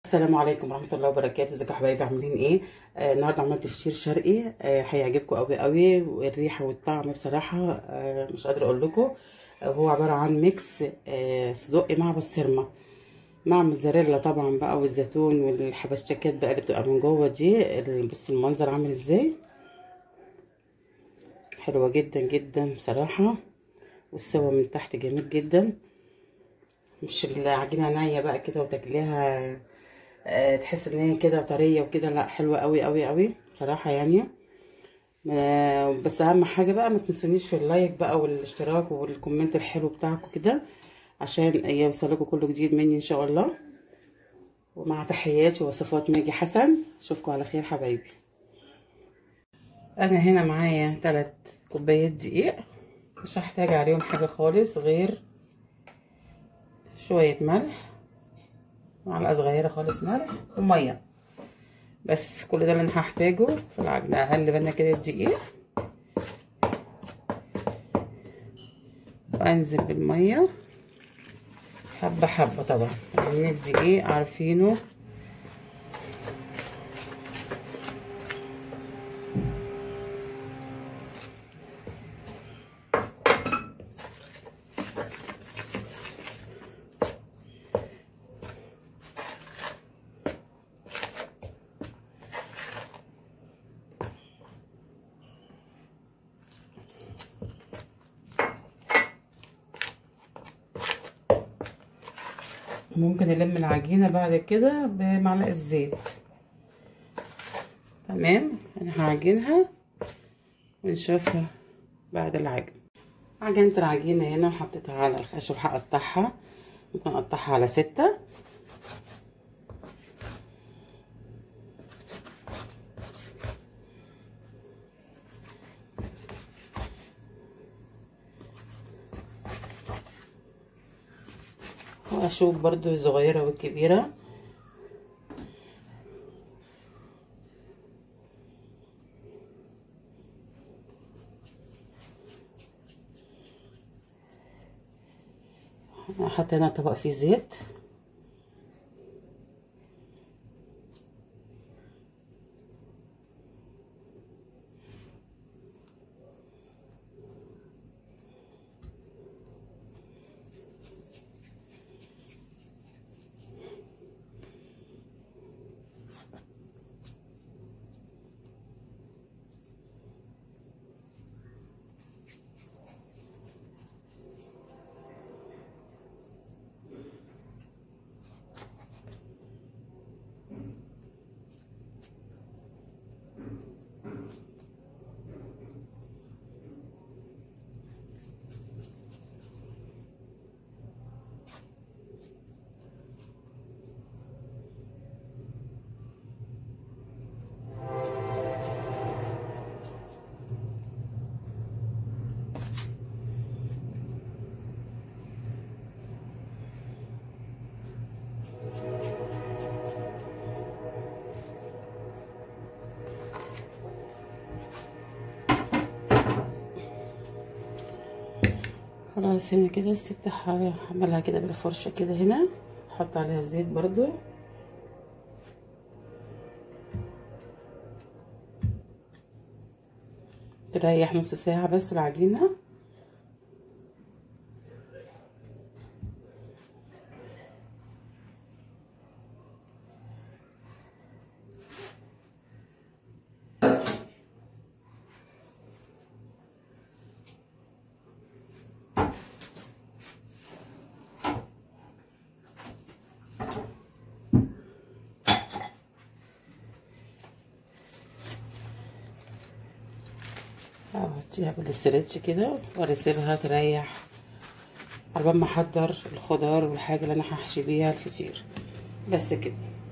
السلام عليكم ورحمه الله وبركاته ازيكم يا حبايبي عاملين ايه آه النهارده عملت فطير شرقي آه هيعجبكم قوي قوي والريحه والطعم بصراحه آه مش قادره اقول لكم آه هو عباره عن ميكس آه صدق مع بسطرمه مع موزاريلا طبعا بقى والزيتون والحبشتكات بقى اللي بتبقى من جوه دي بصوا المنظر عامل ازاي حلوه جدا جدا بصراحه والسوا من تحت جميل جدا مش العجينه نيه بقى كده وتاكليها أه تحس ان هي كده طريه وكده لا حلوه قوي قوي قوي بصراحه يعني أه بس اهم حاجه بقى ما تنسونيش في اللايك بقى والاشتراك والكومنت الحلو بتاعكم كده عشان يوصلكم كل جديد مني ان شاء الله ومع تحياتي وصفات ماجي حسن اشوفكم على خير حبايبي انا هنا معايا 3 كوبايات دقيق مش هحتاج عليهم حاجه خالص غير شويه ملح معلقه صغيره خالص ملح وميه بس كل ده اللي انا هحتاجه في العجينه اقلب انا كده الدقيق وانزل بالميه حبه حبه طبعا لان الدقيق عارفينه ممكن نلم العجينة بعد كده بمعلقة زيت تمام انا هعجنها ونشوفها بعد العجن عجنت العجينة هنا وحطيتها على الخشب هقطعها ممكن اقطعها على ستة واشوف برضو الصغيرة والكبيرة حطينا طبق فيه زيت خلاص هنا كده الست هعملها كده بالفرشة كده هنا احط عليها الزيت برضو تريح نص ساعة بس العجينة احطيها بالاسترتش كده واسيبها تريح على ما احضر الخضار والحاجه اللي انا هحشي بيها الفطير بس كده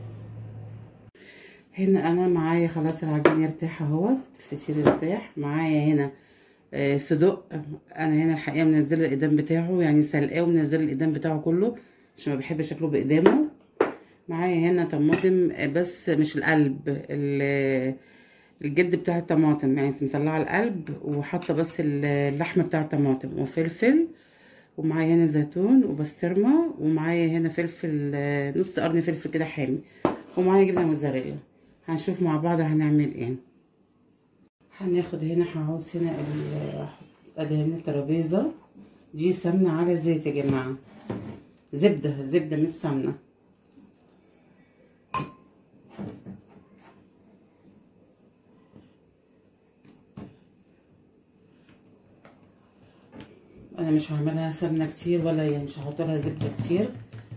هنا انا معايا خلاص العجين يرتاح اهوت الفطير ارتاح معايا هنا آه صدق انا هنا الحقيقه منزله الاقدام بتاعه يعني سلقاه ومنزله الاقدام بتاعه كله عشان ما بحب شكله باقدامه معايا هنا طماطم بس مش القلب الجلد بتاع الطماطم يعني مطلعه القلب وحاطه بس اللحمه بتاع الطماطم وفلفل ومعايا هنا زيتون وبسطرمه ومعايا هنا فلفل نص قرن فلفل كده حامي ومعايا جبنه موتزاريلا هنشوف مع بعض هنعمل ايه هناخد هنا هعوز هنا ادي هنا الترابيزه دي سمنه على زيت يا جماعه زبده زبده مش سمنه انا مش هعملها سمنه كتير ولا يعني مش هحط لها زبده كتير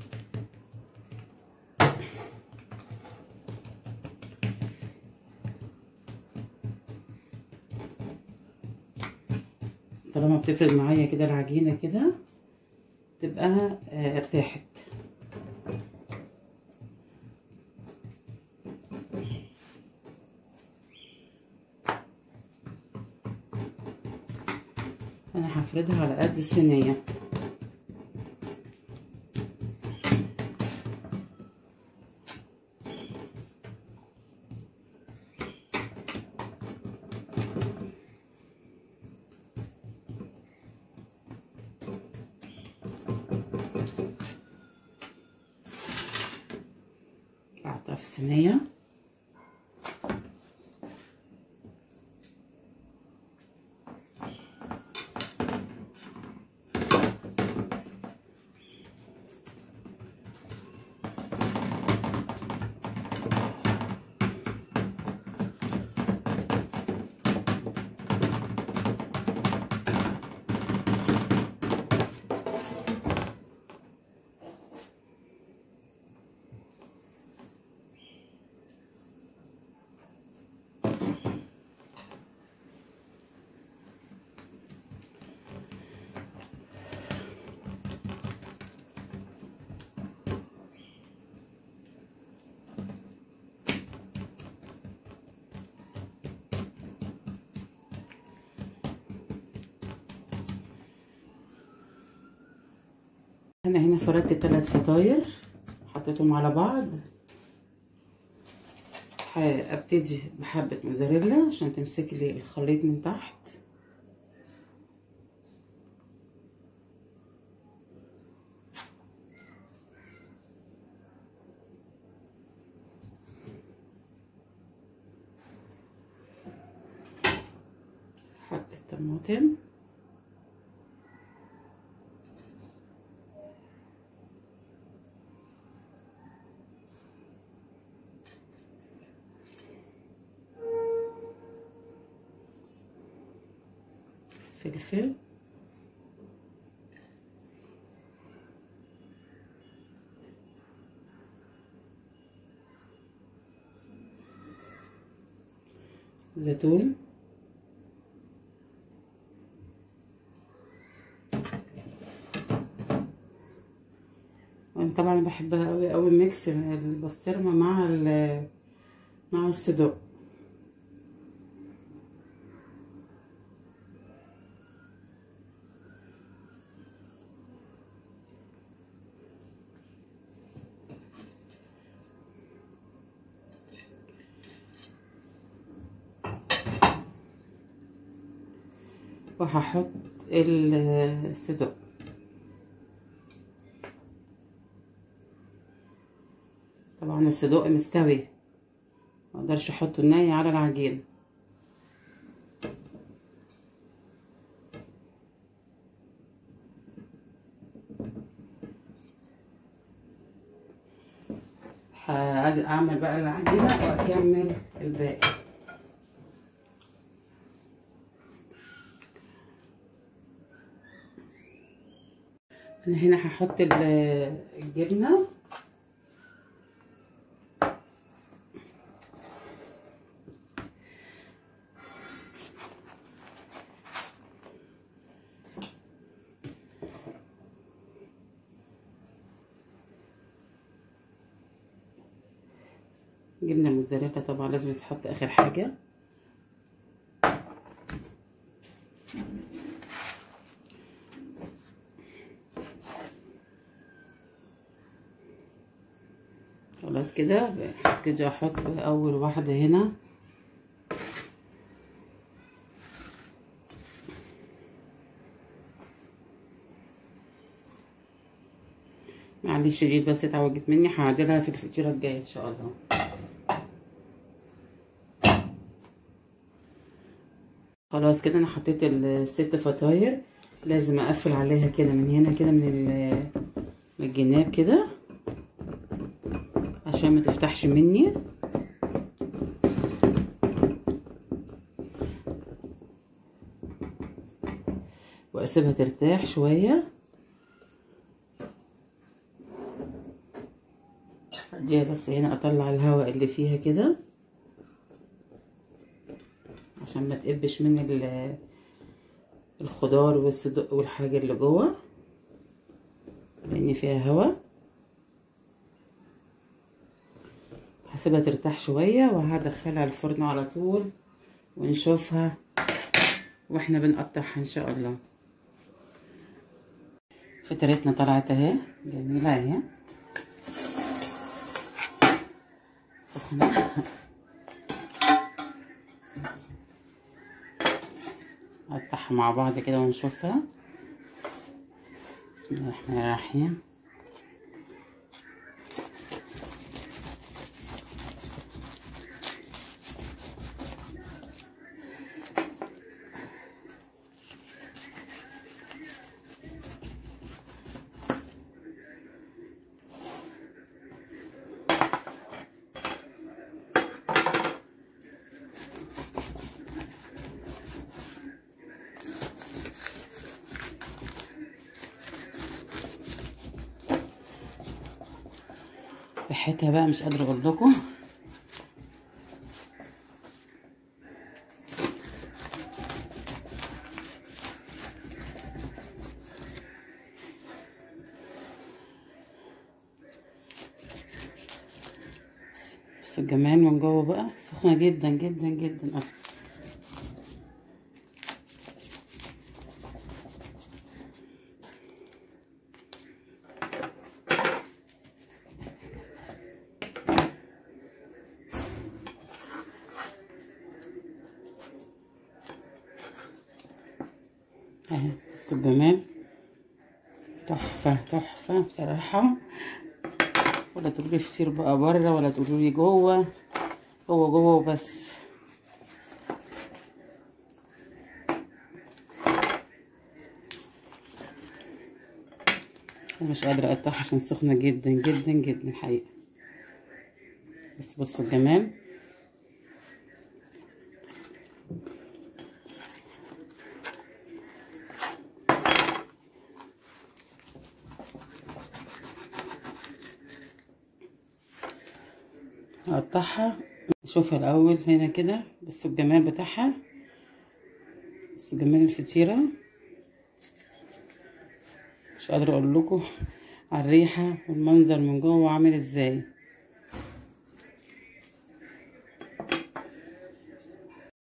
طالما بتفرد معايا كده العجينه كده تبقى آه ارتاحت انا هفردها على قد الصينيه احطها في الصينيه انا هنا فردت ثلاث فطاير حطيتهم على بعض هبتدي بحبة موزاريلا عشان تمسك لي الخليط من تحت حط الطماطم فلفل زيتون وانا طبعا بحبها قوي قوي ميكس البسطرمه مع مع الصدوق وهحط الصدوق طبعا الصدوق مستوي مقدرش احطه ناي على العجين هعمل بقى العجينه واكمل الباقي انا هنا هحط الجبنه جبنه موتزاريلا طبعا لازم تتحط اخر حاجه خلاص كده هبتدي احط اول واحده هنا معلش جيت بس اتعوجت مني هعدلها في الفطيره الجايه ان شاء الله خلاص كده انا حطيت الست فطاير لازم اقفل عليها كده من هنا كده من من الجناب كده عشان ما تفتحش مني واسيبها ترتاح شويه اديها بس هنا اطلع الهواء اللي فيها كده عشان ما تقبش من الخضار والصدق والحاجه اللي جوه لان فيها هواء هسيبها ترتاح شويه وهدخلها الفرن على طول ونشوفها واحنا بنقطعها ان شاء الله فطيرتنا طلعت اهي جميله اهي سخنه نقطعها مع بعض كده ونشوفها بسم الله الرحمن الرحيم ريحتها بقى مش قادره اقول لكم بس الجمال من جوه بقى سخنه جدا جدا جدا اصلا اهي بصوا الجمال تحفة تحفة بصراحة ولا تقولي فطير بقى بره ولا تقولي جوه هو جوه وبس مش قادرة اقطعها عشان سخنة جدا جدا جدا الحقيقة بس بصوا الجمال اقطعها نشوفها الاول هنا كده بصوا الجمال بتاعها بصوا جمال الفطيره مش قادره اقول لكم على الريحه والمنظر من جوه عامل ازاي